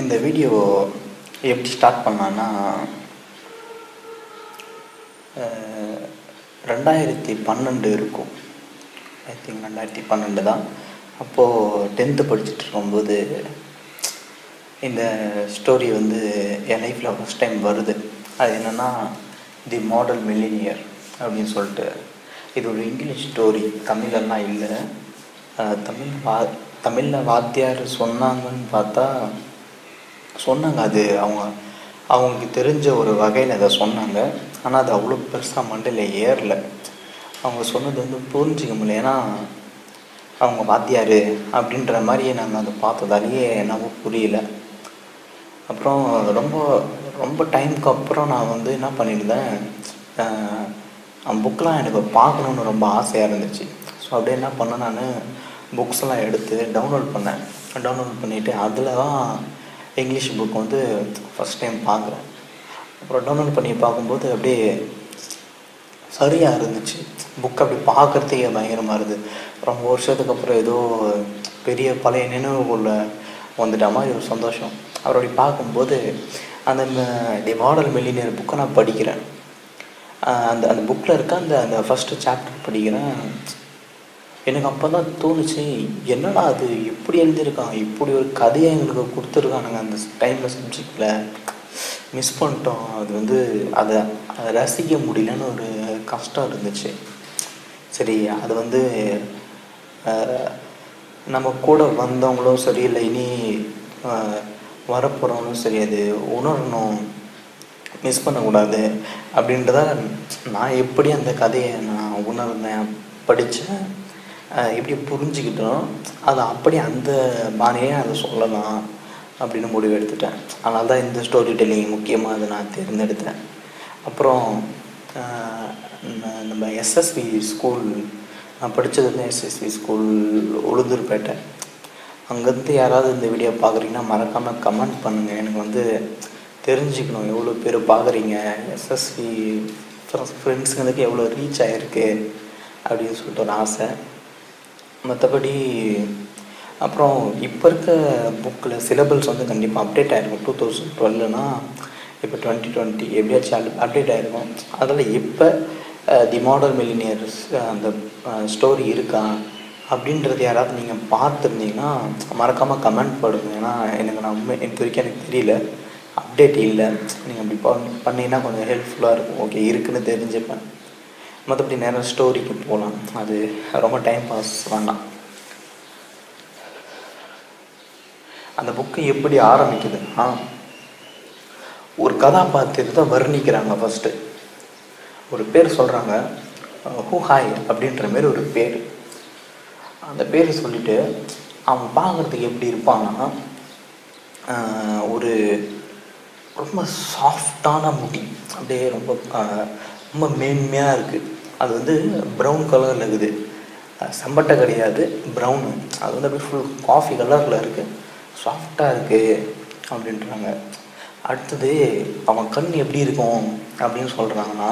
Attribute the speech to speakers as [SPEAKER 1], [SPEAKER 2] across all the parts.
[SPEAKER 1] இந்த வீடியோ எப்படி ஸ்டார்ட் பண்ணலான்னா அஹ், ரெண்டாயிரத்தி பன்னெண்டு இருக்கும் ஐ திங்க் ரெண்டாயிரத்தி பன்னெண்டு தான் அப்போது டென்த்து படிச்சுட்டு இருக்கும்போது இந்த ஸ்டோரி வந்து என் லைஃப்பில் ஃபஸ்ட் டைம் வருது அது என்னென்னா தி மாடல் மில்லினியர் அப்படின்னு சொல்லிட்டு இது ஒரு இங்கிலீஷ் ஸ்டோரி தமிழெல்லாம் இல்லை அஹ், தமிழ் வா தமிழில் வாத்தியார் சொன்னாங்கன்னு பார்த்தா சொன்னாங்க அது அவங்க அவங்களுக்கு தெரிஞ்ச ஒரு வகையில் அதை சொன்னாங்க ஆனால் அது அவ்வளோ பெருசாக மண்டையில் ஏறல அவங்க சொன்னது வந்து புரிஞ்சிக்க முடியல ஏன்னா அவங்க வாத்தியார் அப்படின்ற மாதிரியே நாங்கள் அதை பார்த்ததாலேயே என்னவோ புரியல அப்புறம் ரொம்ப ரொம்ப டைமுக்கு அப்புறம் நான் வந்து என்ன பண்ணியிருந்தேன் புக்கெலாம் எனக்கு பார்க்கணுன்னு ரொம்ப ஆசையாக இருந்துச்சு ஸோ அப்படியே என்ன பண்ணேன் நான் புக்ஸ்லாம் எடுத்து டவுன்லோட் பண்ணேன் டவுன்லோட் பண்ணிவிட்டு அதில் தான் இங்கிலீஷ் புக் வந்து ஃபஸ்ட் டைம் பார்க்குறேன் அப்புறம் டவுன்லோட் பண்ணி பார்க்கும்போது அப்படியே சரியாக இருந்துச்சு புக் அப்படி பார்க்குறதுக்கே பயங்கரமாக இருந்தது ரொம்ப வருஷத்துக்கு அப்புறம் ஏதோ பெரிய பழைய நினைவுக்குள்ள வந்துட்ட மாதிரி ஒரு சந்தோஷம் அவர் அப்படி பார்க்கும்போது அந்த தி மாடல் மில்லினியர் புக்கை நான் படிக்கிறேன் ஆஹ் அந்த அந்த புக்கில் இருக்க அந்த அந்த ஃபஸ்ட்டு சாப்டர் படிக்கிறேன் எனக்கு அப்போ தான் தோணுச்சு என்னடா அது எப்படி எழுதியிருக்கான் இப்படி ஒரு கதையை எங்களுக்கு கொடுத்துருக்கானுங்க அந்த டைமில் சப்ஜெக்டில் மிஸ் பண்ணிட்டோம் அது வந்து அதை அதை ரசிக்க முடியலன்னு ஒரு கஷ்டம் இருந்துச்சு சரி அது வந்து ஆஹ், நம்ம கூட வந்தவங்களும் சரி இல்லை இனி வரப்போகிறவங்களும் சரி அது உணரணும் மிஸ் பண்ணக்கூடாது அப்படின்றத நான் எப்படி அந்த கதையை நான் உணர்ந்தேன் படித்தேன் எப்படி புரிஞ்சுக்கிட்டோம் அதை அப்படி அந்த பாணியே அதை சொல்லலாம் அப்படின்னு முடிவு எடுத்துட்டேன் அதனால தான் இந்த ஸ்டோரி டெல்லிங் முக்கியமாக அதை நான் தேர்ந்தெடுத்தேன் அப்புறம் ஆஹ், ந- நம்ம எஸ்எஸ்வி ஸ்கூல் நான் படித்தது வந்து எஸ்எஸ்வி ஸ்கூல் உளுந்தூர்பேட்டை அங்கேருந்து யாராவது இந்த வீடியோ பார்க்குறீங்கன்னா மறக்காமல் கமெண்ட் பண்ணுங்கள் எனக்கு வந்து தெரிஞ்சுக்கணும் எவ்வளோ பேர் பார்க்குறீங்க எஸ்எஸ்வி ஃப்ரெண்ட்ஸுங்களுக்கு எவ்வளோ ரீச் ஆகிருக்கு அப்படின்னு சொல்லிட்டு ஒரு ஆசை மற்றபடி அப்புறம் இப்போ இருக்க புக்கில் சிலபஸ் வந்து கண்டிப்பாக அப்டேட் ஆகிருக்கும் டூ தௌசண்ட் டுவெல்னா இப்போ டுவெண்ட்டி டுவெண்ட்டி எப்படியாச்சும் அப்டேட் ஆகிருக்கும் அதில் இப்போ தி மாடல் மில்லினியர்ஸ் அந்த ஸ்டோரி இருக்கா அப்படின்றது யாராவது நீங்கள் பார்த்துருந்தீங்கன்னா மறக்காமல் கமெண்ட் போடுங்க ஏன்னா எனக்கு நான் உண்மை எனக்கு வரைக்கும் எனக்கு தெரியல அப்டேட் இல்லை நீங்கள் அப்படி பண்ண பண்ணீங்கன்னா கொஞ்சம் ஹெல்ப்ஃபுல்லாக இருக்கும் ஓகே இருக்குன்னு தெரிஞ்சுப்பேன் மற்றபடி நேரம் ஸ்டோரிக்கு போகலாம் அது ரொம்ப டைம் பாஸ் வேண்டாம் அந்த புக்கு எப்படி ஆரம்பிக்குதுன்னா ஒரு கதாபாத்திரத்தை வர்ணிக்கிறாங்க ஃபஸ்ட்டு ஒரு பேர் சொல்கிறாங்க ஹூ ஹாய் அப்படின்ற மாரி ஒரு பேர் அந்த பேர் சொல்லிட்டு அவன் பார்க்குறதுக்கு எப்படி இருப்பான்னா ஆஹ், ஒரு ரொம்ப சாஃப்டான முடி அப்படியே ரொம்ப ஆஹ், ரொம்ப மேன்மையாக இருக்குது அது வந்து ப்ரௌன் கலரில் இருக்குது அஹ் செம்பட்டை கிடையாது ப்ரௌனு அது வந்து அப்படியே ஃபுல் காஃபி கலரில் இருக்குது சாஃப்டாக இருக்குது அப்படின்றாங்க அடுத்தது அவன் கண் எப்படி இருக்கும் அப்படின்னு சொல்கிறாங்கன்னா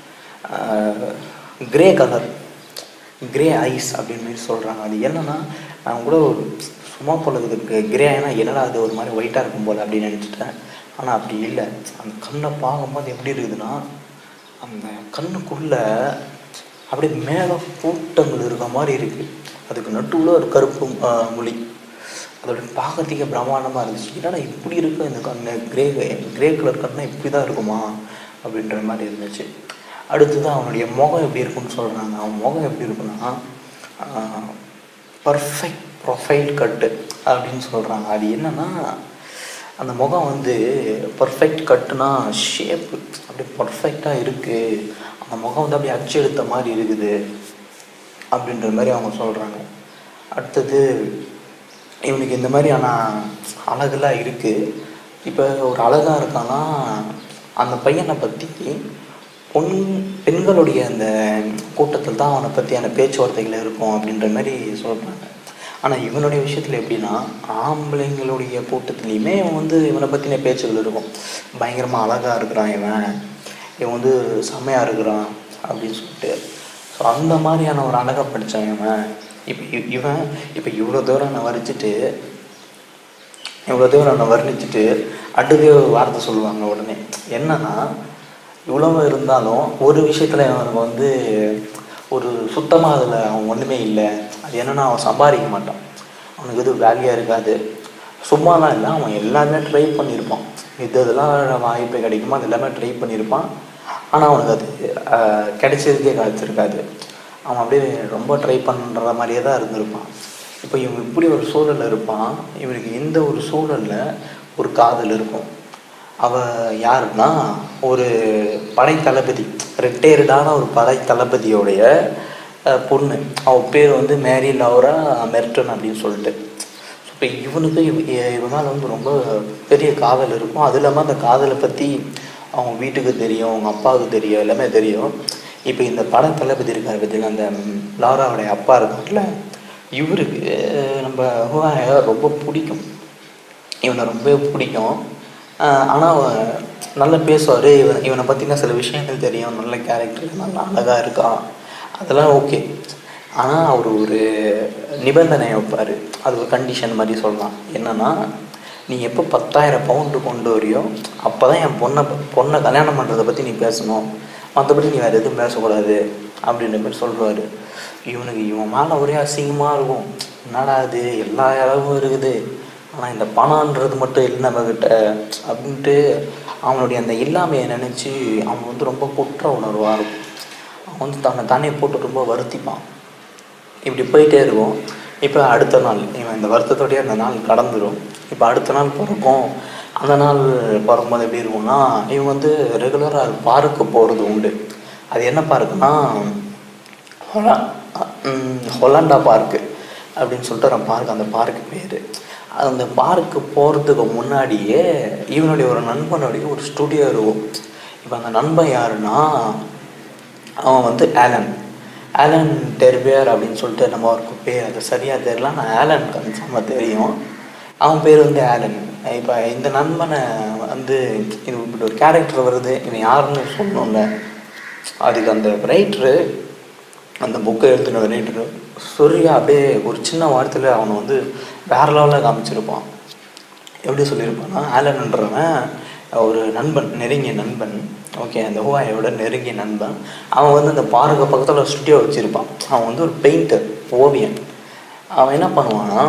[SPEAKER 1] கிரே கலர் கிரே ஐஸ் அப்படின்னு மாதிரி சொல்கிறாங்க அது என்னன்னா நான் கூட ஒரு சும்மா பொழுதுக்கு கிரே ஆனா என்னடா அது ஒரு மாதிரி ஒயிட்டாக இருக்கும் போல் அப்படின்னு நினச்சிட்டேன் ஆனால் அப்படி இல்லை அந்த கண்ணை பார்க்கும்போது எப்படி இருக்குதுன்னா அந்த கண்ணுக்குள்ள அப்படியே மேக கூட்டங்கள் இருக்க மாதிரி இருக்குது அதுக்கு நடுவில் ஒரு கருப்பு ஆஹ், மொழி அதோட பார்க்கறதுக்கே பிரம்மாண்டமாக இருந்துச்சு என்னடா இப்படி இருக்கு இந்த கண்ணு கிரே கிரே கலர் கண்ணு இப்படி தான் இருக்குமா அப்படின்ற மாதிரி இருந்துச்சு அடுத்தது அவனுடைய முகம் எப்படி இருக்குன்னு சொல்கிறாங்க அவன் முகம் எப்படி இருக்குன்னா பர்ஃபெக்ட் ப்ரொஃபைல் கட்டு அப்படின்னு சொல்கிறாங்க அது என்னன்னா அந்த முகம் வந்து பர்ஃபெக்ட் கட்டுனா ஷேப்பு அப்படியே பர்ஃபெக்டாக இருக்குது அந்த முகம் வந்து அப்படியே அச்சு எடுத்த மாதிரி இருக்குது அப்படின்ற மாதிரி அவங்க சொல்கிறாங்க அடுத்தது இவனுக்கு இந்த மாதிரியான அழகுலாம் இருக்குது இப்போ ஒரு அழகாக இருக்கான்னா அந்த பையனை பற்றி பொன் பெண்களுடைய அந்த கூட்டத்தில் தான் அவனை பற்றியான பேச்சுவார்த்தைகள் இருக்கும் அப்படின்ற மாதிரி சொல்கிறாங்க ஆனால் இவனுடைய விஷயத்தில் எப்படின்னா ஆம்பளைங்களுடைய கூட்டத்துலேயுமே இவன் வந்து இவனை பற்றின பேச்சுகள் இருக்கும் பயங்கரமாக அழகாக இருக்கிறான் இவன் இவன் வந்து செம்மையாக இருக்கிறான் அப்படின்னு சொல்லிட்டு ஸோ அந்த மாதிரியான ஒரு அழகை படித்தான் இவன் இப்போ இவன் இப்போ இவ்வளோ தூரம் நான் வரைச்சிட்டு இவ்வளோ தூரம் அவனை வர்ணிச்சுட்டு அடுத்ததே ஒரு வார்த்தை சொல்லுவாங்க உடனே என்னன்னா இவ்வளவு இருந்தாலும் ஒரு விஷயத்தில் அவனுக்கு வந்து ஒரு சுத்தமாக அதில் அவன் ஒன்றுமே இல்லை அது என்னன்னா அவன் சம்பாதிக்க மாட்டான் அவனுக்கு எதுவும் வேலையாக இருக்காது சும்மாலாம் இல்லை அவன் எல்லாமே ட்ரை பண்ணியிருப்பான் இது இதெல்லாம் வாய்ப்பு கிடைக்குமோ அது எல்லாமே ட்ரை பண்ணியிருப்பான் ஆனால் அவனுக்கு அது ஆஹ், கிடைச்சதுக்கே கிடைச்சிருக்காது அவன் அப்படியே ரொம்ப ட்ரை பண்ணுற மாதிரியே தான் இருந்திருப்பான் இப்போ இவன் இப்படி ஒரு சூழல்ல இருப்பான் இவனுக்கு இந்த ஒரு சூழல்ல ஒரு காதல் இருக்கும் அவ யாருன்னா ஒரு படை தளபதி ரிட்டையர்டான ஒரு படை தளபதியோடைய அஹ், பொண்ணு அவ பேர் வந்து மேரி லவுரா மெர்டன் அப்படின்னு சொல்லிட்டு இப்போ இவனுக்கு இவ இவன் மேலே வந்து ரொம்ப பெரிய காதல் இருக்கும் அது இல்லாமல் அந்த காதலை பற்றி அவங்க வீட்டுக்கு தெரியும் அவங்க அப்பாவுக்கு தெரியும் எல்லாமே தெரியும் இப்போ இந்த பட தளபதி இருக்கார் பற்றியில் அந்த ம், லாராவுடைய அப்பா இருக்கார்ல இவருக்கு அஹ், நம்ம ஹுவாயை ரொம்ப பிடிக்கும் இவனை ரொம்பவே பிடிக்கும் ஆனால் அவன் நல்லா பேசுவார் இவன் இவனை பற்றின சில விஷயங்கள் தெரியும் நல்ல கேரக்டர் நல்லா அழகாக இருக்கான் அதெல்லாம் ஓகே ஆனால் அவர் ஒரு நிபந்தனை வைப்பார் அது ஒரு கண்டிஷன் மாதிரி சொல்லலாம் என்னன்னா நீ எப்போ பத்தாயிரம் பவுண்டு கொண்டு வரியோ அப்போ தான் என் பொண்ணை பொண்ணை கல்யாணம் பண்ணுறதை பற்றி நீ பேசணும் மற்றபடி நீ வேறு எதுவும் பேசக்கூடாது அப்படின்ற மாதிரி சொல்கிறாரு இவனுக்கு இவன் மேலே ஒரே அசிங்கமாக இருக்கும் என்னடா இது எல்லா அளவும் இருக்குது ஆனால் இந்த பணம்ன்றது மட்டும் இல்லை நம்மக்கிட்ட அப்படின்ட்டு அவனுடைய அந்த இல்லாமையை நினச்சி அவன் வந்து ரொம்ப குற்ற உணர்வாக இருக்கும் அவன் வந்து தன்னை தானே போட்டு ரொம்ப வருத்திப்பான் இப்படி போயிட்டே இருக்கும் இப்போ அடுத்த நாள் இவன் இந்த வருத்தத்தோடயே அந்த நாள் கடந்துடும் இப்போ அடுத்த நாள் பிறக்கும் அந்த நாள் பிறக்கும்போது எப்படி இருக்கும்னா இவன் வந்து ரெகுலராக பார்க்கு போகிறது உண்டு அது என்ன பார்க்குன்னா ஹொலா ம், ஹொலாண்டா பார்க்கு அப்படின்னு சொல்லிட்டு ஒரு பார்க் அந்த பார்க்கு பேர் அந்த பார்க்கு போகிறதுக்கு முன்னாடியே இவனுடைய ஒரு நண்பனுடைய ஒரு ஸ்டுடியோ இருக்கும் இப்போ அந்த நண்பன் யாருன்னா அவன் வந்து ஆலன் ஆலன் டெர்பியர் அப்படின்னு சொல்லிட்டு நம்ம அவருக்கு பேர் அது சரியாக தெரியல ஆனால் ஆலன் கன்ஃபார்மாக தெரியும் அவன் பேர் வந்து ஆலன் இப்போ இந்த நண்பனை வந்து இது இப்படி ஒரு கேரக்டர் வருது இவன் யாருன்னு சொல்லணும்ல அதுக்கு அந்த ரைட்ரு அந்த புக்கை எழுத்துன ரைட்ரு சொரியா அப்படியே ஒரு சின்ன வார்த்தையில் அவனை வந்து வேற லெவலில் காமிச்சிருப்பான் எப்படி சொல்லியிருப்பான்னா ஆலன்ன்றவன் ஒரு நண்பன் நெருங்கிய நண்பன் ஓகே அந்த ஹுவாயோட நெருங்கிய நண்பன் அவன் வந்து அந்த பார்க்க பக்கத்தில் ஸ்டுடியோ வச்சுருப்பான் அவன் வந்து ஒரு பெயிண்டர் ஓவியன் அவன் என்ன பண்ணுவான்னா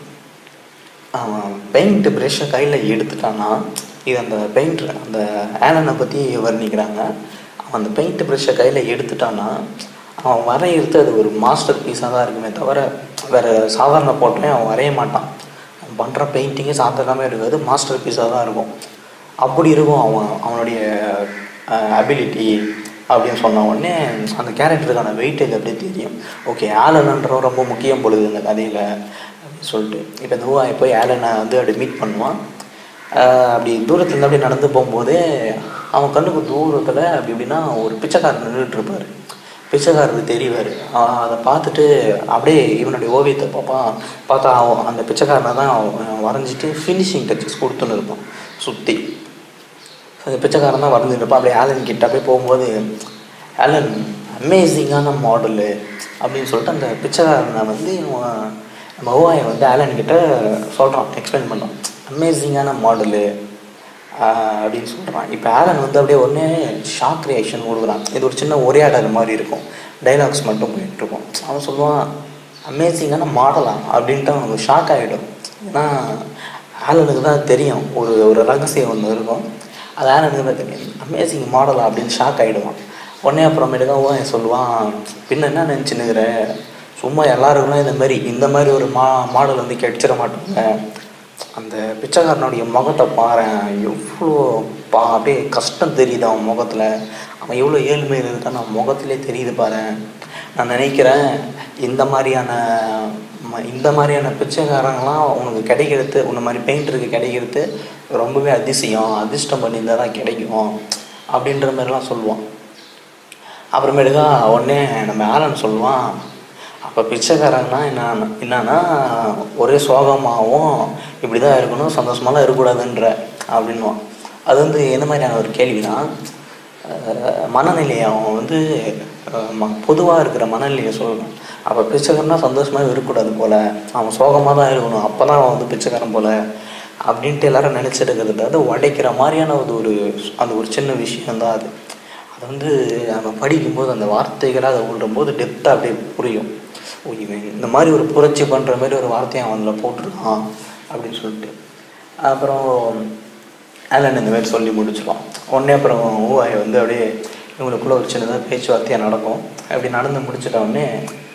[SPEAKER 1] அவன் பெயிண்ட் ப்ரெஷ்ஷை கையில் எடுத்துட்டான்னா இது அந்த பெயிண்டர் அந்த ஆலனை பற்றி வர்ணிக்கிறாங்க அவன் அந்த பெயிண்ட் ப்ரெஷ்ஷை கையில் எடுத்துட்டான்னா அவன் வரைகிறது அது ஒரு மாஸ்டர் பீஸாக தான் இருக்குமே தவிர வேறு சாதாரண போட்டோம் அவன் வரைய மாட்டான் அவன் பண்ணுற பெயிண்டிங்கே சாதாரணமே இருக்காது மாஸ்டர் பீஸாக தான் இருக்கும் அப்படி இருக்கும் அவன் அவனுடைய அபிலிட்டி அப்படின்னு சொன்ன உடனே அந்த கேரக்டருக்கான வெயிட்டேஜ் அப்படியே தெரியும் ஓகே ஆலன்ன்றவன் ரொம்ப முக்கியம் பொழுது இந்த கதையில் அப்படின்னு சொல்லிட்டு இப்போ இந்த ஹூவாய் போய் ஆலனை வந்து அப்படி மீட் பண்ணுவான் ஆஹ் அப்படி தூரத்துலேருந்து அப்படியே நடந்து போகும்போதே அவன் கண்ணுக்கு தூரத்தில் அப்படி இப்படின்னா ஒரு பிச்சைக்காரர் நின்றுட்டு இருப்பாரு பிச்சைக்காரருக்கு தெரிவார் அதை பார்த்துட்டு அப்படியே இவனுடைய ஓவியத்தை பார்ப்பான் பார்த்தா அவன் அந்த பிச்சைக்காரனை தான் அவன் வரைஞ்சிட்டு ஃபினிஷிங் டச்சஸ் கொடுத்துன்னு இருப்பான் சுற்றி அந்த பிச்சைக்காரன் தான் வரைஞ்சிட்டு இருப்பான் அப்படியே ஆலன் கிட்ட அப்படியே போகும்போது ஆலன் அமேசிங்கான மாடலு அப்படின்னு சொல்லிட்டு அந்த பிச்சைக்காரனை வந்து இவன் நம்ம ஓவாயை வந்து ஆலன் கிட்ட சொல்கிறான் எக்ஸ்பிளைன் பண்ணுறான் அமேசிங்கான மாடலு அப்படின்னு சொல்கிறான் இப்போ ஆலன் வந்து அப்படியே உடனே ஷாக் ரியாக்ஷன் கொடுக்குறான் இது ஒரு சின்ன உரையாடல் மாதிரி இருக்கும் டைலாக்ஸ் மட்டும் போயிட்டு இருக்கும் அவன் சொல்லுவான் அமேசிங்கான மாடலா அப்படின்ட்டு அவனுக்கு ஷாக் ஆகிடும் ஏன்னா ஆலனுக்கு தான் தெரியும் ஒரு ஒரு ரகசியம் ஒன்று இருக்கும் அது ஆலனுக்கு தான் தெரியும் அமேசிங் மாடலா அப்படின்னு ஷாக் ஆகிடுவான் உடனே அப்புறமேட்டுக்கா ஓன் சொல்லுவான் பின்ன என்ன நினச்சினுக்கிற சும்மா எல்லாருக்கும் இந்த மாதிரி இந்த மாதிரி ஒரு மா மாடல் வந்து கிடைச்சிட மாட்டாங்க அந்த பிச்சைக்காரனுடைய முகத்தை பாரேன் எவ்வளோ பா அப்படியே கஷ்டம் தெரியுது அவன் முகத்தில் அவன் எவ்வளோ ஏழ்மையில் இருக்கான்னு அவன் முகத்திலே தெரியுது பாரு நான் நினைக்கிறேன் இந்த மாதிரியான ம- இந்த மாதிரியான பிச்சைக்காரங்களாம் உனக்கு கிடைக்கிறது உன்ன மாதிரி பெயிண்டருக்கு கிடைக்கிறது ரொம்பவே அதிசயம் அதிர்ஷ்டம் பண்ணியிருந்தால் தான் கிடைக்கும் அப்படின்ற மாதிரிலாம் சொல்லுவான் அப்புறமேட்டுக்கா உடனே நம்ம ஆலன் சொல்லுவான் அப்போ பிச்சைக்காரங்கன்னா என்ன என்னன்னா ஒரே சோகமாகவும் இப்படி தான் இருக்கணும் சந்தோஷமாலாம் இருக்கக்கூடாதுன்ற அப்படின்வான் அது வந்து எந்த மாதிரியான ஒரு கேள்வினா அஹ், மனநிலை அவன் வந்து பொதுவாக இருக்கிற மனநிலையை சொல்லணும் அப்போ பிச்சைக்காரனா சந்தோஷமாக இருக்கக்கூடாது போல் அவன் சோகமாக தான் இருக்கணும் அப்போ தான் அவன் வந்து பிச்சைக்காரன் போல் அப்படின்ட்டு எல்லாரும் நினச்சிருக்கிறது அது உடைக்கிற மாதிரியான அது ஒரு அந்த ஒரு சின்ன விஷயம்தான் அது அது வந்து நம்ம படிக்கும்போது அந்த வார்த்தைகளை அதை விடும்போது டெப்த்தாக அப்படியே புரியும் ஓ இவன் இந்த மாதிரி ஒரு புரட்சி பண்ணுற மாதிரி ஒரு வார்த்தையை அவன் அதில் போட்டிருக்கான் அப்படின்னு சொல்லிட்டு அப்புறம் ஆலன் இந்த மாதிரி சொல்லி முடிச்சிடுவான் உடனே அப்புறம் ஊவாய் வந்து அப்படியே இவங்களுக்குள்ள ஒரு சின்னதாக பேச்சுவார்த்தையாக நடக்கும் அப்படி நடந்து முடிச்சிட்ட உடனே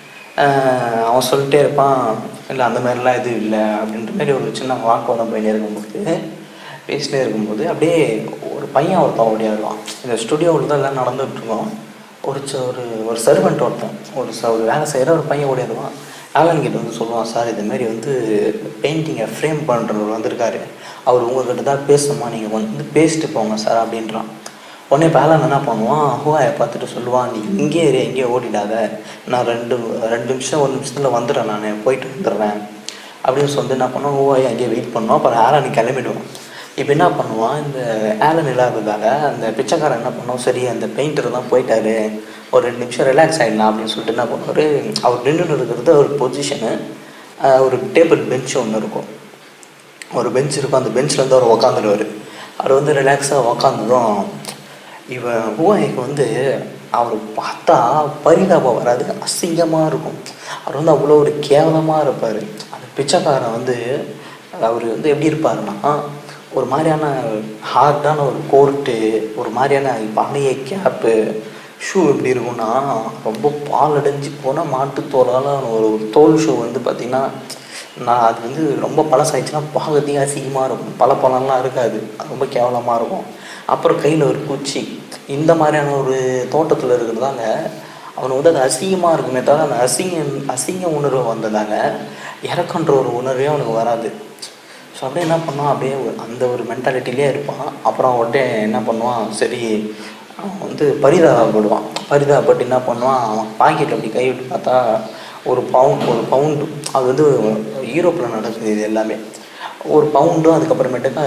[SPEAKER 1] ஆஹ் அவன் சொல்லிட்டே இருப்பான் இல்லை அந்த மாதிரிலாம் எதுவும் இல்லை அப்படின்ற மாதிரி ஒரு சின்ன வாக்குவாதம் போயிட்டே இருக்கும்போது பேசிட்டே இருக்கும்போது அப்படியே ஒரு பையன் ஒருத்தன் ஓடியாடுவான் இந்த ஸ்டுடியோவில் தான் எல்லாம் நடந்துகிட்டு இருக்கோம் ஒரு ச- ஒரு ஒரு சர்வெண்ட் ஒருத்தன் ஒரு ச ஒரு வேலை செய்கிற ஒரு பையன் ஓடியாடுவான் ஆலன் கிட்ட வந்து சொல்லுவான் சார் இது மாதிரி வந்து பெயிண்டிங்கை ஃப்ரேம் பண்ணுறவர் வந்திருக்காரு அவர் உங்ககிட்ட தான் பேசணுமா நீங்கள் வந்து பேசிட்டு போங்க சார் அப்படின்றான் உடனே பேலன் என்ன பண்ணுவான் ஹூவாயை பார்த்துட்டு சொல்லுவான் நீ இங்கே இரு எங்கேயே ஓடிடாத நான் ரெண்டு ரெண்டு நிமிஷம் ஒரு நிமிஷத்தில் வந்துடுறேன் நான் போயிட்டு வந்துடுறேன் அப்படின்னு சொல்லிட்டு என்ன பண்ணுவான் ஹூவாயை அங்கேயே வெயிட் பண்ணுவான் அப்புறம் ஆலன் கிளம்பிடுவான் இப்போ என்ன பண்ணுவான் இந்த ஆலன் இல்லாததால அந்த பிச்சைக்காரன் என்ன பண்ணுவோம் சரி அந்த பெயிண்டர் தான் போயிட்டாரு ஒரு ரெண்டு நிமிஷம் ரிலாக்ஸ் ஆகிடலாம் அப்படின்னு சொல்லிட்டு என்ன பண்ணுவார் அவர் நின்று இருக்கிறது ஒரு பொசிஷனு ஒரு டேபிள் பெஞ்ச் ஒன்று இருக்கும் ஒரு பெஞ்ச் இருக்கும் அந்த பெஞ்சில் வந்து அவர் உக்காந்துருவார் அவர் வந்து ரிலாக்ஸாக உக்காந்ததும் இவன் ஹூவாய்க்கு வந்து அவர் பார்த்தா பரிதாபம் வராது அசிங்கமாக இருக்கும் அவர் வந்து அவ்வளோ ஒரு கேவலமாக இருப்பார் அந்த பிச்சைக்காரன் வந்து அவர் வந்து எப்படி இருப்பாருன்னா ஒரு மாதிரியான ஹார்டான ஒரு கோர்ட்டு ஒரு மாதிரியான பழைய கேப்பு ஷூ எப்படி இருக்கும்னா ரொம்ப பால் அடைஞ்சு போனால் மாட்டுத்தோலால் ஒரு ஒரு தோல் ஷூ வந்து பார்த்திங்கன்னா நான் அது வந்து ரொம்ப பழசாயிடுச்சுன்னா பார்க்கறதுக்கே அசிங்கமாக இருக்கும் பல பழம்லாம் இருக்காது அது ரொம்ப கேவலமாக இருக்கும் அப்புறம் கையில் ஒரு குச்சி இந்த மாதிரியான ஒரு தோட்டத்தில் இருக்கிறதால அவனுக்கு வந்து அது அசிங்கமாக இருக்குமே தவிர அந்த அசிங்க அசிங்க உணர்வு வந்ததால இறக்கன்ற ஒரு உணர்வே அவனுக்கு வராது ஸோ அப்படியே என்ன பண்ணுவான் அப்படியே ஒரு- அந்த ஒரு மென்டாலிட்டிலே இருப்பான் அப்புறம் உடனே என்ன பண்ணுவான் சரி அவன் வந்து பரிதாபப்படுவான் பரிதாபப்பட்டு என்ன பண்ணுவான் அவன் பாக்கெட் அப்படி கை விட்டு பார்த்தா ஒரு பவுண்ட் ஒரு பவுண்டு அது வந்து யூரோப்பில் நடக்குது இது எல்லாமே ஒரு பவுண்டும் அதுக்கப்புறமேட்டுக்கா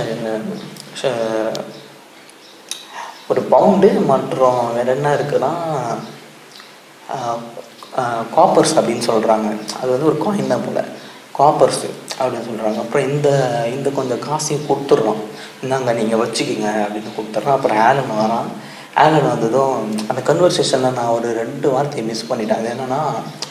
[SPEAKER 1] அஹ், ஒரு பவுண்டு மற்றும் வேற என்ன இருக்குன்னா காப்பர்ஸ் அப்படின்னு சொல்கிறாங்க அது வந்து ஒரு காயின் தான் போல் காப்பர்ஸு அப்படின்னு சொல்கிறாங்க அப்புறம் இந்த இந்த கொஞ்சம் காசையும் கொடுத்துட்றோம் இந்தாங்க நீங்கள் வச்சுக்கிங்க அப்படின்னு கொடுத்துட்றான் அப்புறம் ஆலன் வரான் ஆலன் வந்ததும் அந்த கன்வர்சேஷனில் நான் ஒரு ரெண்டு வார்த்தையை மிஸ் பண்ணிட்டேன் அது என்னென்னா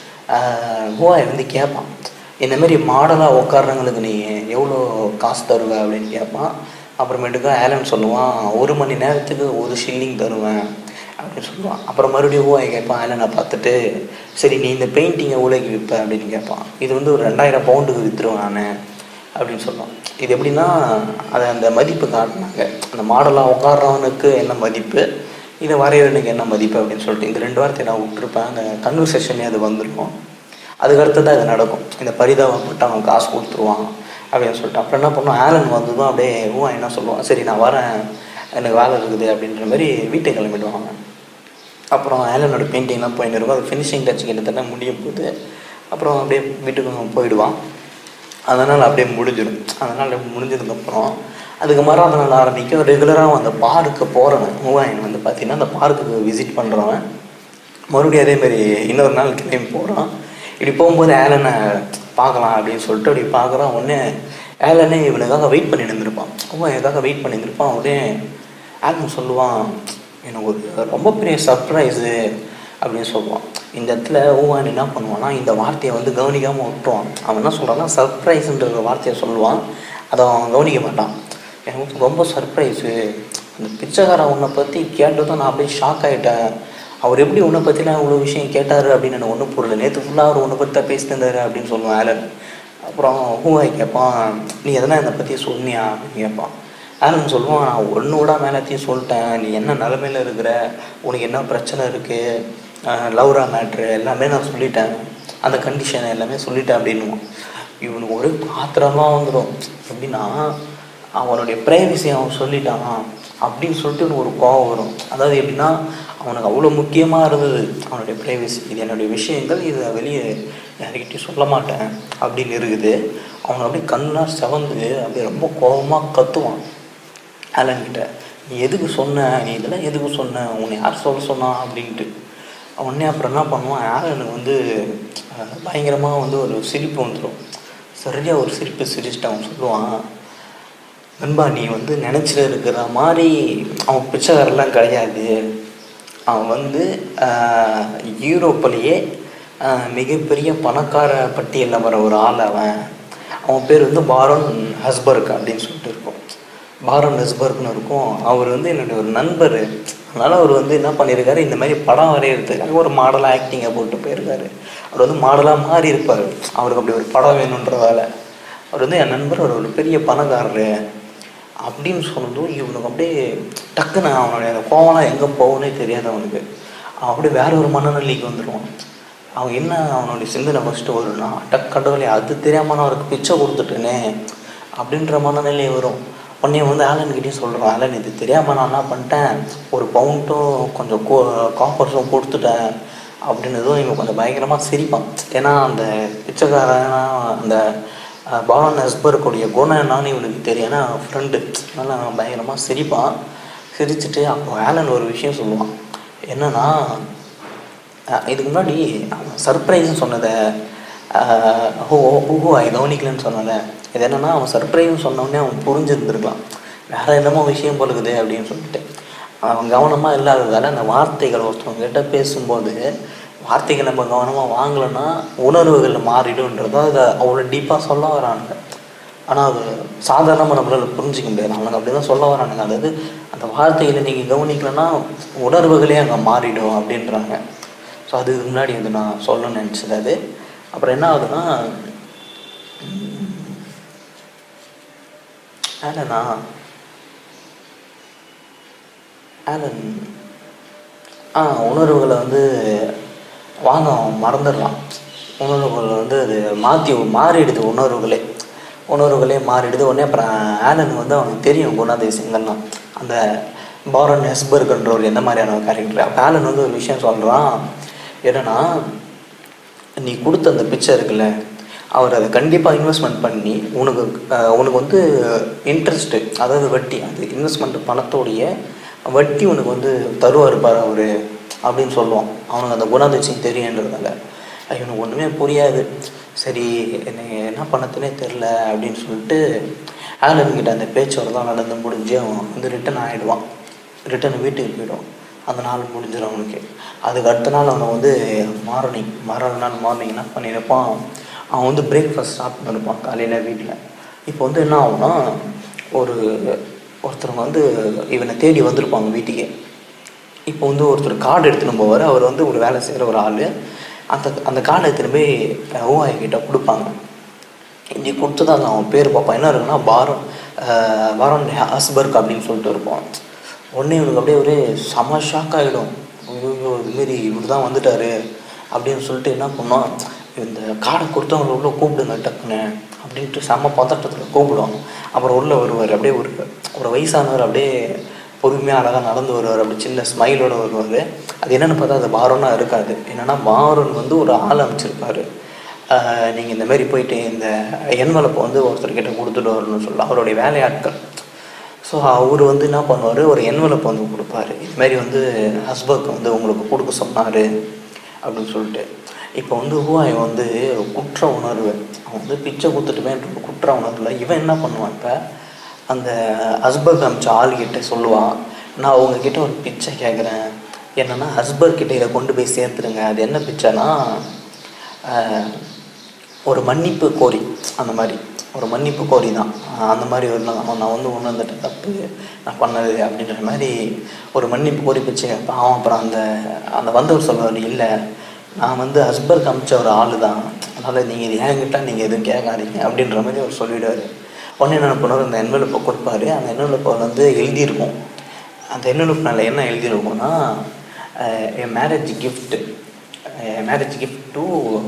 [SPEAKER 1] கோவாய் வந்து கேட்பான் இந்த மாதிரி மாடலாக உட்கார்றவங்களுக்கு நீ எவ்வளோ காசு தருவ அப்படின்னு கேட்பான் அப்புறமேட்டுக்கா ஆலன் சொல்லுவான் ஒரு மணி நேரத்துக்கு ஒரு ஷில்லிங் தருவேன் அப்படின்னு சொல்லுவான் அப்புறம் மறுபடியும் ஓவாய் கேட்பான் ஆலனை பார்த்துட்டு சரி நீ இந்த பெயிண்டிங்கை எவ்வளோக்கு விற்ப அப்படின்னு கேட்பான் இது வந்து ஒரு ரெண்டாயிரம் பவுண்டுக்கு விற்றுருவேன் நான் அப்படின்னு சொல்லுவான் இது எப்படின்னா அதை அந்த மதிப்பு காட்டினாங்க அந்த மாடலாக உட்கார்றவனுக்கு என்ன மதிப்பு இதை வரையறனுக்கு என்ன மதிப்பு அப்படின்னு சொல்லிட்டு இந்த ரெண்டு வார்த்தையை நான் விட்டுருப்பேன் அந்த கன்வர்சேஷனே அது வந்துருக்கும் அதுக்கு அடுத்து தான் இது நடக்கும் இந்த பரிதாபப்பட்டு அவன் காசு கொடுத்துருவான் அப்படின்னு சொல்லிட்டு அப்புறம் என்ன பண்ணுவான் ஆலன் வந்ததும் அப்படியே ஊவா என்ன சொல்லுவான் சரி நான் வரேன் எனக்கு வேலை இருக்குது அப்படின்ற மாதிரி வீட்டுக்கு கிளம்பிடுவாங்க அப்புறம் ஆலனோட பெயிண்டிங்லாம் போயின்னு இருக்கும் அது ஃபினிஷிங் டச் கிட்டத்தட்ட முடியும் போது அப்புறம் அப்படியே வீட்டுக்கு அவன் போயிடுவான் அதனால் அப்படியே முடிஞ்சிடும் அதனால் முடிஞ்சதுக்கப்புறம் அதுக்கு மறுநாள் நாள் ஆரம்பிக்கும் ரெகுலராக அந்த பார்க்கு போகிறவன் மூவாயன் வந்து பார்த்தீங்கன்னா அந்த பார்க்குக்கு விசிட் பண்ணுறவன் மறுபடியும் அதே மாதிரி இன்னொரு நாள் கிளம்பி போகிறான் இப்படி போகும்போது ஆலனை பார்க்கலாம் அப்படின்னு சொல்லிட்டு அப்படி பார்க்குறான் உடனே ஆலனே இவனுக்காக வெயிட் பண்ணி இருந்திருப்பான் அவன் எனக்காக வெயிட் பண்ணி இருந்திருப்பான் உடனே ஆலன் சொல்லுவான் எனக்கு ஒரு ரொம்ப பெரிய சர்ப்ரைஸு அப்படின்னு சொல்லுவான் இந்த இடத்துல ஊவான் என்ன பண்ணுவான்னா இந்த வார்த்தையை வந்து கவனிக்காமல் விட்டுருவான் அவன் என்ன சொல்கிறான்னா சர்ப்ரைஸுன்ற ஒரு வார்த்தையை சொல்லுவான் அதை அவன் கவனிக்க மாட்டான் எனக்கு வந்து ரொம்ப சர்ப்ரைஸு அந்த பிச்சைக்காரன் உன்னை பற்றி கேட்டதும் நான் அப்படியே ஷாக் ஆகிட்டேன் அவர் எப்படி உன்னை பற்றிலாம் இவ்வளோ விஷயம் கேட்டார் அப்படின்னு எனக்கு ஒன்றும் புரியல நேற்று ஃபுல்லாக அவர் உன்னை பற்றி தான் பேசிட்டு இருந்தாரு அப்படின்னு சொல்லுவான் ஆலன் அப்புறம் ஹூவாய் கேட்பான் நீ எதனா என்னை பற்றி சொன்னியா அப்படின்னு கேட்பான் ஆலன் சொல்லுவான் நான் ஒன்று விட மேலத்தையும் சொல்லிட்டேன் நீ என்ன நிலமையில இருக்கிற உனக்கு என்ன பிரச்சனை இருக்குது லவ்ரா மேட்ரு எல்லாமே நான் சொல்லிட்டேன் அந்த கண்டிஷன் எல்லாமே சொல்லிட்டேன் அப்படின்னுவான் இவனுக்கு ஒரு ஆத்திரமாக வந்துடும் எப்படின்னா அவனுடைய ப்ரைவசி அவன் சொல்லிட்டான் அப்படின்னு சொல்லிட்டு இவனுக்கு ஒரு கோவம் வரும் அதாவது எப்படின்னா அவனுக்கு அவ்வளோ முக்கியமாக இருந்தது அவனுடைய ப்ரைவசி இது என்னுடைய விஷயங்கள் இதை வெளியே யாருக்கிட்டையும் சொல்ல மாட்டேன் அப்படின்னு இருக்குது அவன் அப்படியே கண்ணெலாம் செவந்து அப்படியே ரொம்ப கோபமாக கத்துவான் ஆலன் கிட்ட நீ எதுக்கு சொன்ன நீ இதெல்லாம் எதுக்கு சொன்ன உன்னை யார் சொல்ல சொன்னா அப்படின்ட்டு உடனே அப்புறம் என்ன பண்ணுவான் ஆலனுக்கு வந்து பயங்கரமாக வந்து ஒரு சிரிப்பு வந்துடும் சரியாக ஒரு சிரிப்பு சிரிச்சுட்டு அவன் சொல்லுவான் நண்பா நீ வந்து நினச்சிட்டு இருக்கிற மாதிரி அவன் பிச்சைக்காரெல்லாம் கிடையாது அவன் வந்து ஆஹ், யூரோப்பிலேயே ஆஹ், மிகப்பெரிய பணக்கார பட்டியலில் வர ஒரு ஆள் அவன் அவன் பேர் வந்து பாரோன் ஹஸ்பர்க் அப்படின்னு சொல்லிட்டு இருக்கும் பாரோன் ஹஸ்பர்க்னு இருக்கும் அவர் வந்து என்னுடைய ஒரு நண்பர் அதனால் அவர் வந்து என்ன பண்ணியிருக்காரு இந்த மாதிரி படம் வரைகிறதுக்காக ஒரு மாடலாக ஆக்டிங்கை போட்டு போயிருக்காரு அவர் வந்து மாடலாக மாறி இருப்பார் அவருக்கு அப்படி ஒரு படம் வேணுன்றதால அவர் வந்து என் நண்பர் அவர் ஒரு பெரிய பணக்காரரு அப்படின்னு சொன்னதும் இவனுக்கு அப்படியே டக்குன்னு அவனுடைய அந்த கோவம்லாம் எங்கே போகணும்னே தெரியாது அவனுக்கு அவன் அப்படியே வேற ஒரு மனநிலைக்கு வந்துடுவான் அவன் என்ன அவனுடைய சிந்தனை ஃபஸ்ட்டு வரும்னா டக் கடவுளே அது தெரியாமல் நான் அவருக்கு பிச்சை கொடுத்துட்டேனே அப்படின்ற மனநிலை வரும் உடனே வந்து ஆலன் கிட்டேயும் சொல்கிறான் ஆலன் இது தெரியாமல் நான் என்ன பண்ணிட்டேன் ஒரு பவுண்ட்டும் கொஞ்சம் கோ காப்பர்ஸும் கொடுத்துட்டேன் அப்படின்னதும் இவன் கொஞ்சம் பயங்கரமாக சிரிப்பான் ஏன்னா அந்த பிச்சைக்காரனா அந்த பாவன் ஹஸ்பருக்குடைய குணம் என்னன்னு இவனுக்கு தெரியும் ஏன்னா ஃப்ரெண்டு அதனால் அவன் பயங்கரமாக சிரிப்பான் சிரிச்சுட்டு அப்போ ஆலன் ஒரு விஷயம் சொல்லுவான் என்னன்னா அஹ் இதுக்கு முன்னாடி அவன் சர்ப்ரைஸ்னு சொன்னதை ஹோ ஓஹோ ஐ கவனிக்கலன்னு சொன்னதை இது என்னன்னா அவன் சர்ப்ரைஸ்னு சொன்னோடனே அவன் புரிஞ்சிருந்துருக்கலாம் வேற என்னமோ விஷயம் போலுக்குது அப்படின்னு சொல்லிட்டு அவன் கவனமாக இல்லாததால அந்த வார்த்தைகள் ஒருத்தவங்க கிட்ட பேசும்போது வார்த்தைகள் நம்ம கவனமாக வாங்கலைன்னா உணர்வுகள் மாறிடும்ன்றதோ அதை அவ்வளோ டீப்பாக சொல்ல வரானுங்க ஆனால் அது சாதாரணமாக நம்மளால் புரிஞ்சிக்க முடியாது அவனுங்க அப்படி தான் சொல்ல வரானுங்க அதாவது அந்த வார்த்தைகளை நீங்கள் கவனிக்கலைன்னா உணர்வுகளே அங்கே மாறிடும் அப்படின்றாங்க ஸோ அதுக்கு முன்னாடி வந்து நான் சொல்லணும்னு நினச்சது அது அப்புறம் என்ன ஆகுதுன்னா ஆலனா ஆலன் ஆ உணர்வுகளை வந்து வாங்க அவன் மறந்துடுறான் உணர்வுகளை வந்து அது மாற்றி மாறிடுது உணர்வுகளே உணர்வுகளே மாறிடுது உடனே அப்புறம் ஆலன் வந்து அவனுக்கு தெரியும் குணாதிசயங்கள்லாம் அந்த பாரன் ஹெஸ்பர்க்ன்றவர் எந்த மாதிரியான ஒரு கேரக்டர் அப்போ ஆலன் வந்து ஒரு விஷயம் சொல்கிறான் என்னன்னா நீ கொடுத்த அந்த பிக்சர் இருக்குல்ல அவர் அதை கண்டிப்பாக இன்வெஸ்ட்மெண்ட் பண்ணி உனக்கு அஹ், உனக்கு வந்து இன்ட்ரெஸ்ட்டு அதாவது வட்டி அது இன்வெஸ்ட்மெண்ட் பணத்தோடைய வட்டி உனக்கு வந்து தருவார் பாரு அவர் அப்படின்னு சொல்லுவான் அவனுக்கு அந்த குணாதிசயம் தெரியுன்றதால இவனுக்கு ஒன்றுமே புரியாது சரி என்னை என்ன பண்ணத்துனே தெரில அப்படின்னு சொல்லிட்டு ஆலன் கிட்ட அந்த பேச்சுவார்த்தை நடந்து முடிஞ்சு அவன் வந்து ரிட்டன் ஆகிடுவான் ரிட்டன் வீட்டுக்கு போயிடுவான் அந்த நாள் முடிஞ்சிடும் அவனுக்கு அதுக்கு அடுத்த நாள் அவனை வந்து மார்னிங் மறுநாள் நாள் மார்னிங் என்ன பண்ணியிருப்பான் அவன் வந்து பிரேக்ஃபாஸ்ட் சாப்பிட்டு இருப்பான் காலையில் வீட்டில் இப்போ வந்து என்ன ஆகும்னா ஒரு ஒருத்தவங்க வந்து இவனை தேடி வந்திருப்பாங்க வீட்டுக்கே இப்போ வந்து ஒருத்தர் கார்டு எடுத்துன்னு போவார் அவர் வந்து ஒரு வேலை செய்கிற ஒரு ஆள் அந்த அந்த கார்டை எடுத்துன்னு போய் ஓவாய் கிட்ட கொடுப்பாங்க இப்படி கொடுத்ததாங்க அவன் பேர் பார்ப்பான் என்ன இருக்குன்னா பாரம் ஆஹ் பாரம் ஹஸ்பர்க் அப்படின்னு சொல்லிட்டு இருப்பான் உடனே இவனுக்கு அப்படியே ஒரே செம ஷாக் ஆகிடும் ஐயோ இதுமாரி இவர் தான் வந்துட்டாரு அப்படின்னு சொல்லிட்டு என்ன பண்ணோம் இந்த கார்டை கொடுத்தவங்களை உள்ள கூப்பிடுங்க டக்குன்னு அப்படின்ட்டு செம்ம பதட்டத்தில் கூப்பிடுவாங்க அப்புறம் உள்ளே வருவார் அப்படியே ஒரு ஒரு வயசானவர் அப்படியே பொறுமையாக அழகாக நடந்து வருவார் அப்படி சின்ன ஸ்மைலோட வருவார் அது என்னென்னு பார்த்தா அது பாரோனா இருக்காது என்னென்னா பாரோன் வந்து ஒரு ஆள் அமைச்சிருப்பாரு நீங்கள் இந்த மாதிரி போயிட்டு இந்த என்வலப்பை வந்து ஒருத்தர்கிட்ட கொடுத்துட்டு வரணும்னு சொல்ல அவருடைய வேலையாட்கள் ஸோ அவர் வந்து என்ன பண்ணுவார் ஒரு என்வலப் வந்து கொடுப்பாரு இது மாதிரி வந்து ஹஸ்பக் வந்து உங்களுக்கு கொடுக்க சொன்னார் அப்படின்னு சொல்லிட்டு இப்போ வந்து ஹூவாய் வந்து குற்ற உணர்வு அவன் வந்து பிச்சை கொடுத்துட்டுமேன்ற ஒரு குற்ற உணர்வில் இவன் என்ன பண்ணுவான் இப்போ அந்த ஹஸ்பக் அமிச்ச ஆள்கிட்ட சொல்லுவான் நான் உங்ககிட்ட ஒரு பிச்சை கேட்குறேன் என்னென்னா ஹஸ்பர் கிட்ட இதை கொண்டு போய் சேர்த்துருங்க அது என்ன பிச்சைனா ஆஹ், ஒரு மன்னிப்பு கோரி அந்த மாதிரி ஒரு மன்னிப்பு கோரி தான் ஆஹ் அந்த மாதிரி ஒரு நான் நான் வந்து உணர்ந்துட்ட தப்பு நான் பண்ணது அப்படின்ற மாதிரி ஒரு மன்னிப்பு கோரி பிச்சை கேட்பேன் அவன் அப்புறம் அந்த அந்த வந்தவர் சொல்லுவார் இல்லை நான் வந்து ஹஸ்பர் காமிச்ச ஒரு ஆள் தான் அதனால் நீங்கள் இது என்கிட்ட நீங்கள் எதுவும் கேட்காதீங்க அப்படின்ற மாதிரி அவர் சொல்லிவிடுவார் உடனே என்ன பண்ணுவார் அந்த என்வெலப்பை கொடுப்பாரு அந்த என்வெலப்பை வந்து எழுதியிருக்கும் அந்த என்வெலப் மேலே என்ன எழுதியிருக்கும்னா என் marriage gift marriage gift to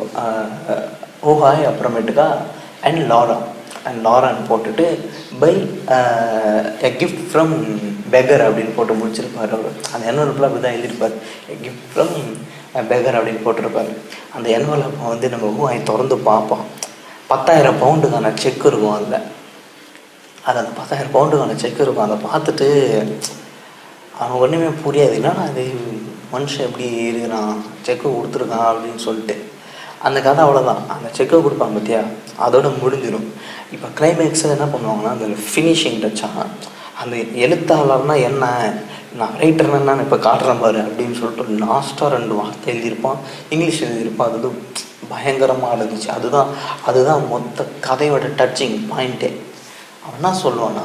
[SPEAKER 1] ஓஹாய் அப்புறமேட்டுக்கா அண்ட் லாரா அண்ட் லாரான்னு போட்டுட்டு by a gift from beggar அப்படின்னு போட்டு முடிச்சிருப்பார் அவர் அந்த என்வலப்பில் அப்படி தான் எழுதியிருப்பார் எ கிஃப்ட் ஃப்ரம் பெகர் அப்படின்னு போட்டிருப்பார் அந்த என்வலப்பை வந்து நம்ம ஓஹாய் திறந்து பார்ப்போம் பத்தாயிரம் பவுண்டுக்கான செக் இருக்கும் அதில் அது அந்த பத்தாயிரம் பவுண்டுக்கான செக் இருக்கும் அதை பார்த்துட்டு அவன் ஒன்றுமே புரியாது என்னடா அது மனுஷன் எப்படி இருக்கிறான் செக்கு கொடுத்துருக்கான் அப்படின்னு சொல்லிட்டு அந்த கதை அவ்வளோதான் அந்த செக்கை கொடுப்பாங்க பார்த்தியா அதோட முடிஞ்சிடும் இப்போ கிளைமேக்ஸில் என்ன பண்ணுவாங்கன்னா அந்த ஃபினிஷிங் டச்சா அந்த எழுத்தாளர்னா என்ன நான் ரைட்டர்னா நான் இப்போ காட்டுறேன் பாரு அப்படின்னு சொல்லிட்டு லாஸ்ட்டாக ரெண்டு வார்த்தை எழுதியிருப்பான் இங்கிலீஷ் எழுதியிருப்பான் அது வந்து பயங்கரமாக இருந்துச்சு அதுதான் அதுதான் மொத்த கதையோட டச்சிங் பாயிண்ட்டே அவன் என்ன சொல்லுவான்னா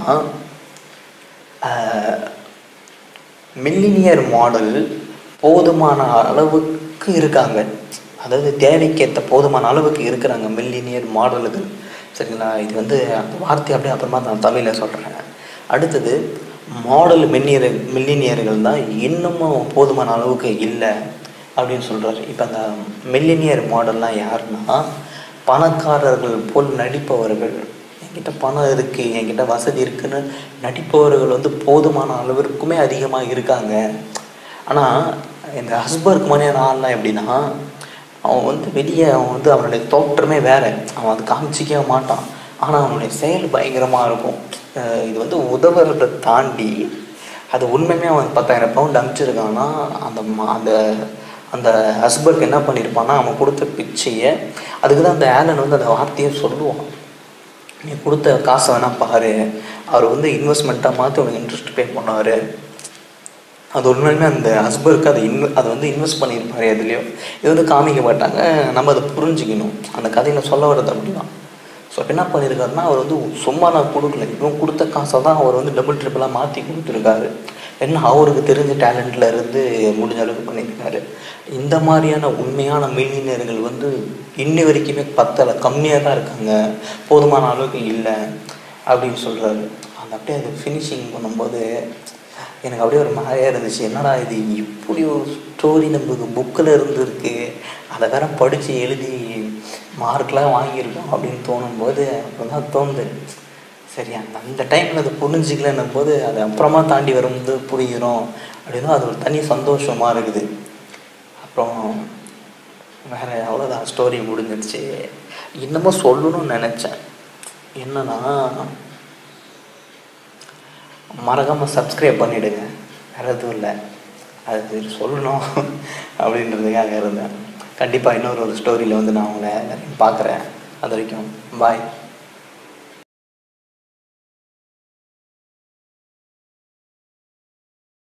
[SPEAKER 1] மில்லினியர் மாடல் போதுமான அளவுக்கு இருக்காங்க அதாவது தேவைக்கேற்ற போதுமான அளவுக்கு இருக்கிறாங்க மில்லினியர் மாடல்கள் சரிங்களா இது வந்து அந்த வார்த்தை அப்படியே அப்புறமா நான் தமிழில் சொல்கிறேன் அடுத்தது மாடல் மில்லியர் மில்லினியர்கள் தான் இன்னமும் போதுமான அளவுக்கு இல்லை அப்படின்னு சொல்கிறாரு இப்போ அந்த மில்லினியர் மாடல்லாம் யாருன்னா பணக்காரர்கள் போல் நடிப்பவர்கள் என்கிட்ட பணம் இருக்குது என்கிட்ட வசதி இருக்குன்னு நடிப்பவர்கள் வந்து போதுமான அளவிற்குமே அதிகமாக இருக்காங்க ஆனால் இந்த ஹஸ்பர்க் மாதிரியான ஆள்லாம் எப்படின்னா அவன் வந்து வெளியே அவன் வந்து அவனுடைய தோற்றமே வேற அவன் அது காமிச்சிக்கவே மாட்டான் ஆனால் அவனுடைய செயல் பயங்கரமாக இருக்கும் அஹ் இது வந்து உதவுறதை தாண்டி அது உண்மையுமே அவன் பத்தாயிரம் பவுண்ட் அனுப்பிச்சிருக்கான்னா அந்த ம- அந்த அந்த ஹஸ்பர்க் என்ன பண்ணியிருப்பான்னா அவன் கொடுத்த பிச்சையை அதுக்கு தான் அந்த ஆலன் வந்து அந்த வார்த்தையை சொல்லுவான் நீ கொடுத்த காசை வேணா பாரு அவர் வந்து இன்வெஸ்ட்மெண்ட்டாக மாற்றி உனக்கு இன்ட்ரெஸ்ட் பே பண்ணுவார் அது உண்மையுமே அந்த ஹஸ்பருக்கு அதை இன்வெ அதை வந்து இன்வெஸ்ட் பண்ணியிருப்பாரு எதுலேயோ இது வந்து காமிக்க மாட்டாங்க நம்ம அதை புரிஞ்சுக்கணும் அந்த கதையில் சொல்ல வர்றது அப்படிதான் ஸோ என்ன பண்ணியிருக்காருன்னா அவர் வந்து சும்மா நான் கொடுக்கல இவன் கொடுத்த காசை தான் அவர் வந்து டபுள் ட்ரிப்பிளாக மாற்றி கொடுத்துருக்காரு என்ன அவருக்கு தெரிஞ்ச டேலண்ட்ல இருந்து முடிஞ்ச அளவுக்கு பண்ணியிருக்காரு இந்த மாதிரியான உண்மையான மில்லியனர்கள் வந்து இன்னி வரைக்குமே பத்தலை கம்மியாக தான் இருக்காங்க போதுமான அளவுக்கு இல்லை அப்படின்னு சொல்கிறாரு அந்த அப்படியே அது ஃபினிஷிங் பண்ணும்போது எனக்கு அப்படியே ஒரு மாதிரியாக இருந்துச்சு என்னடா இது இப்படி ஒரு ஸ்டோரி நம்மளுக்கு புக்கில் இருந்திருக்கு அதை வேற படித்து எழுதி மார்க்லாம் வாங்கியிருக்கோம் அப்படின்னு தோணும்போது அப்பதான் தோணுது சரி அந்த அந்த டைமில் அது புரிஞ்சிக்கலன்னும் போது அது அப்புறமா தாண்டி வரும்போது புரிகிறோம் அப்படின்னா அது ஒரு தனி சந்தோஷமாக இருக்குது அப்புறம் வேற அவ்வளோதான் ஸ்டோரி முடிஞ்சிருச்சு இன்னமும் சொல்லணும்னு நினச்சேன் என்னன்னா மறக்காமல் சப்ஸ்கிரைப் பண்ணிவிடுங்க வேறு எதுவும் இல்லை அது சொல்லணும் அப்படின்றதுக்காக இருந்தேன் கண்டிப்பாக இன்னொரு ஒரு ஸ்டோரியில் வந்து நான் உங்களை பார்க்குறேன் அது வரைக்கும் பாய்